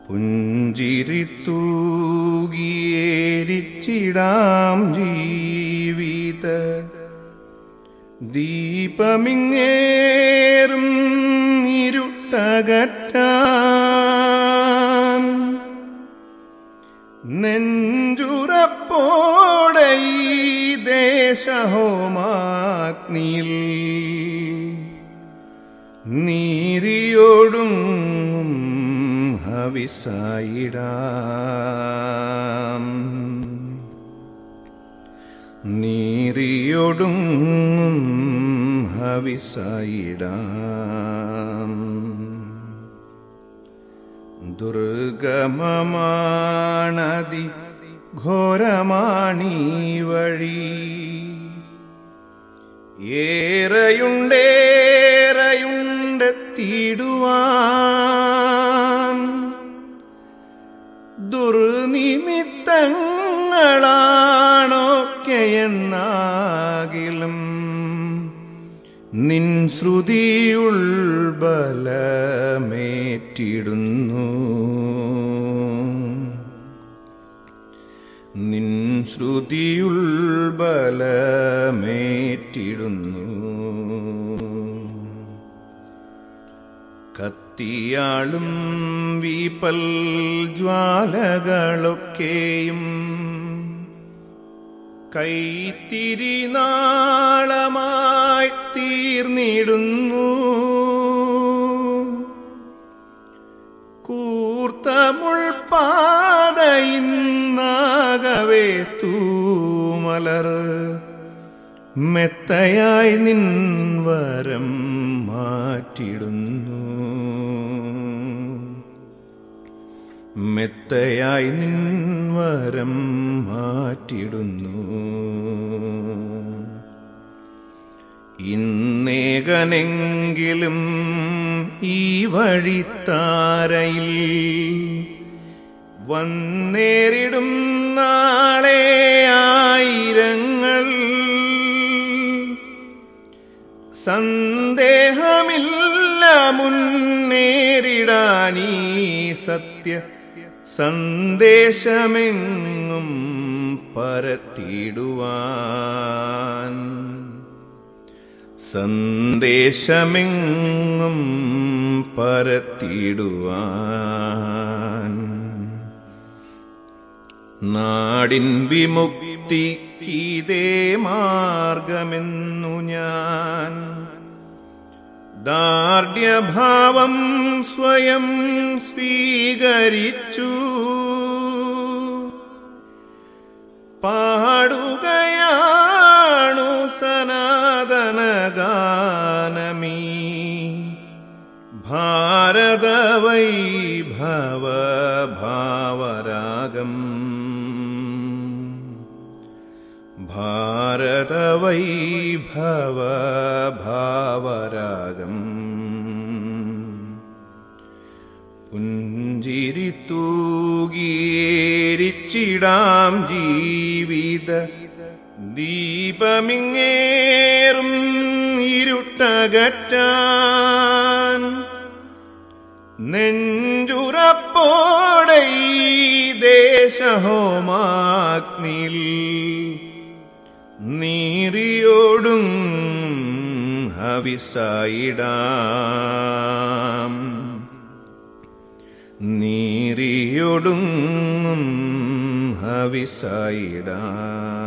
പുഞ്ചിരി തൂകിയേരിച്ചിടാം ജീവിത ദീപമിങ്ങേറും ഇരുട്ടകറ്റാൻ നെഞ്ചുറപ്പോടെ ഈ ദേശഹോമാഗ്നിയിൽ നീരിയൊടുങ്ങും ഹവിസായിടാം നീരിയൊടുങ്ങും ഹവിസായിടാം ദുർഗമമാണതി ഘോരമാണീ വഴി ഏറെയുണ്ടേറെയുണ്ടെത്തിടുവാൻ ദുർനിമിത്തങ്ങളാണൊക്കെയെന്നാകിലും നിൻ ശ്രുതിയുൾ ബലമേറ്റിടുന്നു നിൻ ശ്രുതിയുൾ ബലമേറ്റിടുന്നു കത്തിയാളും വീപ്പൽ ജ്വാലകളൊക്കെയും കൈത്തിരി നാളമായി തീർന്നിടുന്നു കൂർത്തമുൾപാതയിന്നാകവേ തൂമലർ മെത്തയായി നിൻ വരം മാറ്റിടുന്നു മെത്തയായി നിൻ വരം മാറ്റിടുന്നു ഇന്നേകനെങ്കിലും ഈ വഴിത്താരയിൽ വന്നേറിടും നാളെ ആയിരങ്ങൾ സന്ദേഹമില്ല മുന്നേറിടാനീ സത്യ സന്ദേശമെങ്ങും പരത്തിടുവാൻ സന്ദേശമെങ്ങും പരത്തിടുവാൻ നാടിൻ വിമുക്തി ഇതേ മാർഗമെന്നു ഞാൻ ദാർഢ്യഭാവം സ്വയം സ്വീകരിച്ചു പാടുകയാണു സനാതന ഗാനമീ ഭാരത വൈഭവ ഭാവരാഗം ഭാരത വൈഭവ ഭാവരാഗം പുഞ്ചിരി തൂകിയേരിച്ചിടാം ജീവിത ദീപമിങ്ങേറും ഇരുട്ടകറ്റാൻ നെഞ്ചുറപ്പോടെ ഈ ദേശഹോമാഗ്നിൽ നീറിയോടും ഹവിസായിടാം നീറിയൊടുങ്ങും ഹവിസായിടാം